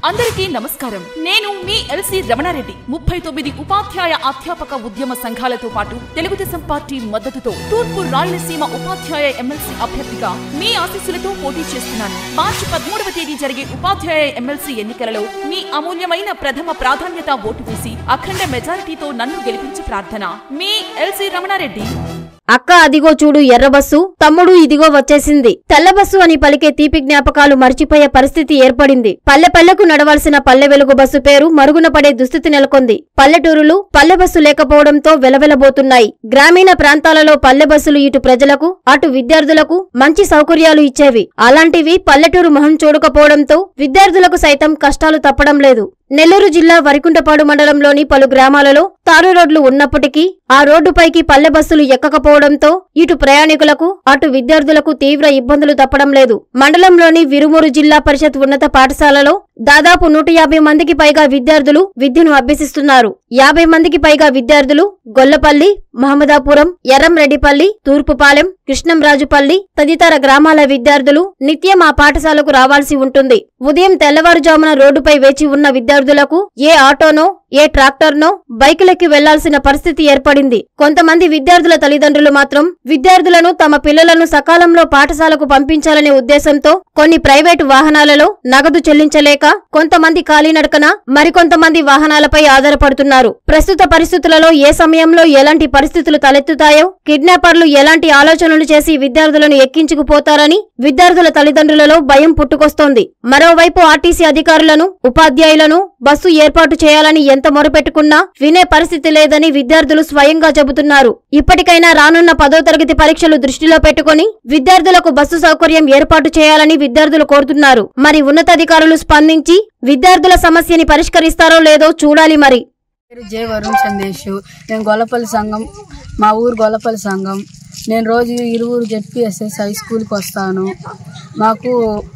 అందరికీ నమస్కారం నేను మీ ఎల్సి రమణారెడ్డి ముప్పై తొమ్మిది ఉపాధ్యాయ అధ్యాపక ఉద్యమ సంఘాలతో పాటు తెలుగుదేశం పార్టీ మద్దతుతో తూర్పు రాయలసీమ ఉపాధ్యాయ ఎమ్మెల్సీ అభ్యర్థిగా మీ ఆశీస్సులతో పోటీ చేస్తున్నాను మార్చి పదమూడవ తేదీ జరిగే ఉపాధ్యాయ ఎమ్మెల్సీ ఎన్నికలలో మీ అమూల్యమైన ప్రథమ ప్రాధాన్యత ఓటు వేసి అఖండ మెజారిటీతో నన్ను గెలిపించి ప్రార్థన మీ ఎల్సి రమణారెడ్డి అక్క అదిగో చూడు ఎర్ర బస్సు తమ్ముడు ఇదిగో వచ్చేసింది తెల్ల బస్సు అని పలికే తీపి జ్ఞాపకాలు మర్చిపోయే పరిస్థితి ఏర్పడింది పల్లె పల్లెకు నడవాల్సిన పల్లె వెలుగు బస్సు పేరు మరుగున పడే దుస్థితి నెలకొంది పల్లెటూరులు పల్లె బస్సు లేకపోవడంతో వెలవెలబోతున్నాయి గ్రామీణ ప్రాంతాలలో పల్లె బస్సులు ఇటు ప్రజలకు అటు విద్యార్థులకు మంచి సౌకర్యాలు ఇచ్చేవి అలాంటివి పల్లెటూరు మొహం చూడకపోవడంతో విద్యార్థులకు సైతం కష్టాలు తప్పడం లేదు నెల్లూరు జిల్లా వరికుంటపాడు మండలంలోని పలు గ్రామాలలో తారు రోడ్లు ఉన్నప్పటికీ ఆ రోడ్డుపైకి పల్లె బస్సులు ఎక్కకపోవడంతో ఇటు ప్రయాణికులకు అటు విద్యార్థులకు తీవ్ర ఇబ్బందులు తప్పడం లేదు మండలంలోని విరుమూరు జిల్లా పరిషత్ ఉన్నత పాఠశాలలో దాదాపు నూట యాభై మందికి పైగా విద్యార్థులు విద్యను అభ్యసిస్తున్నారు యాభై మందికి పైగా విద్యార్థులు గొల్లపల్లి మహమ్మదాపురం ఎర్రంరెడ్డిపల్లి తూర్పుపాలెం కృష్ణంరాజుపల్లి తదితర గ్రామాల విద్యార్థులు నిత్యం ఆ పాఠశాలకు రావాల్సి ఉంటుంది ఉదయం తెల్లవారుజామున రోడ్డుపై వేచి ఉన్న విద్యార్థులకు ఏ ఆటోనో ఏ ట్రాక్టర్నో బైకులెక్కి వెళ్లాల్సిన పరిస్థితి ఏర్పడింది కొంతమంది విద్యార్థుల తల్లిదండ్రులు మాత్రం విద్యార్థులను తమ పిల్లలను సకాలంలో పాఠశాలకు పంపించాలనే ఉద్దేశంతో కొన్ని ప్రైవేటు వాహనాలలో నగదు చెల్లించలేక కొంతమంది కాలినడకన మరికొంతమంది వాహనాలపై ఆధారపడుతున్నారు ప్రస్తుత పరిస్థితులలో ఏ సమయంలో ఎలాంటి పరిస్థితులు తలెత్తుతాయో కిడ్నాపర్లు ఎలాంటి ఆలోచనలు చేసి విద్యార్థులను ఎక్కించుకుపోతారని విద్యార్థుల తల్లిదండ్రులలో భయం పుట్టుకొస్తోంది మరోవైపు ఆర్టీసీ అధికారులను ఉపాధ్యాయులను బస్సు ఏర్పాటు చేయాలని ఎంత మొరపెట్టుకున్నా వినే పరిస్థితి లేదని విద్యార్థులు స్వయంగా చెబుతున్నారు ఇప్పటికైనా రానున్న పదో తరగతి పరీక్షలు దృష్టిలో పెట్టుకుని విద్యార్థులకు బస్సు సౌకర్యం ఏర్పాటు చేయాలని విద్యార్థులు కోరుతున్నారు మరి ఉన్నతాధికారులు స్పందించి విద్యార్థుల సమస్యని పరిష్కరిస్తారో లేదో చూడాలి మరి పేరు జే వరుణ్ సందేశ్ నేను గొల్లపల్లి సంఘం మా ఊరు గొల్లపల్లి సంఘం నేను రోజు ఇరువురు జెడ్పిఎస్ఎస్ హై స్కూల్కి వస్తాను మాకు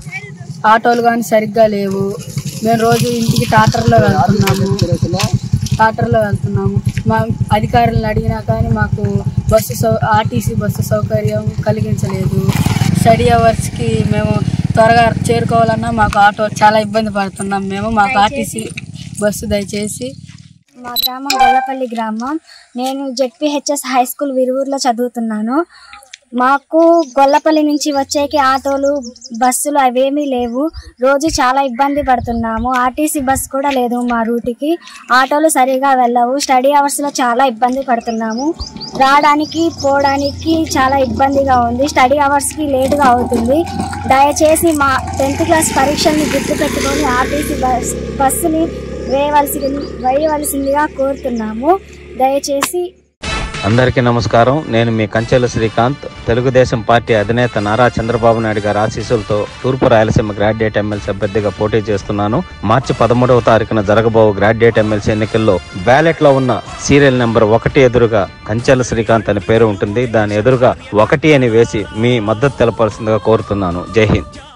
ఆటోలు కానీ సరిగ్గా లేవు మేము రోజు ఇంటికి టాటర్లో వెళ్తున్నాము టాటర్లో వెళ్తున్నాము మా అధికారులను అడిగినా కానీ మాకు బస్సు సౌ ఆర్టీసీ బస్సు సౌకర్యం కలిగించలేదు స్టడీ అవర్స్కి మేము త్వరగా చేరుకోవాలన్నా మాకు ఆటో చాలా ఇబ్బంది పడుతున్నాం మేము మాకు ఆర్టీసీ బస్సు దయచేసి మా గ్రామం గొల్లపల్లి గ్రామం నేను జెడ్పిహెచ్ఎస్ హై స్కూల్ విరువూరులో చదువుతున్నాను మాకు గొల్లపల్లి నుంచి వచ్చేకి ఆటోలు బస్సులు అవేమీ లేవు రోజు చాలా ఇబ్బంది పడుతున్నాము ఆర్టీసీ బస్ కూడా లేదు మా రూట్కి ఆటోలు సరిగా వెళ్ళవు స్టడీ అవర్స్లో చాలా ఇబ్బంది పడుతున్నాము రావడానికి పోవడానికి చాలా ఇబ్బందిగా ఉంది స్టడీ అవర్స్కి లేటుగా అవుతుంది దయచేసి మా టెన్త్ క్లాస్ పరీక్షల్ని గుర్తుపెట్టుకొని ఆర్టీసీ బస్ బస్సుని వేయవలసి వేయవలసిందిగా కోరుతున్నాము దయచేసి అందరికీ నమస్కారం నేను మీ కంచెల శ్రీకాంత్ తెలుగుదేశం పార్టీ అధినేత నారా చంద్రబాబు నాయుడు గారి ఆశీస్సులతో తూర్పు రాయలసీమ గ్రాడ్యుయేట్ ఎమ్మెల్సీ అభ్యర్థిగా పోటీ చేస్తున్నాను మార్చి పదమూడవ తారీఖున జరగబో గ్రాడ్యుయేట్ ఎమ్మెల్సీ ఎన్నికల్లో బ్యాలెట్ లో ఉన్న సీరియల్ నెంబర్ ఒకటి ఎదురుగా కంచెల శ్రీకాంత్ అనే పేరు ఉంటుంది దాని ఎదురుగా ఒకటి అని వేసి మీ మద్దతు తెలపాల్సిందిగా కోరుతున్నాను జై హింద్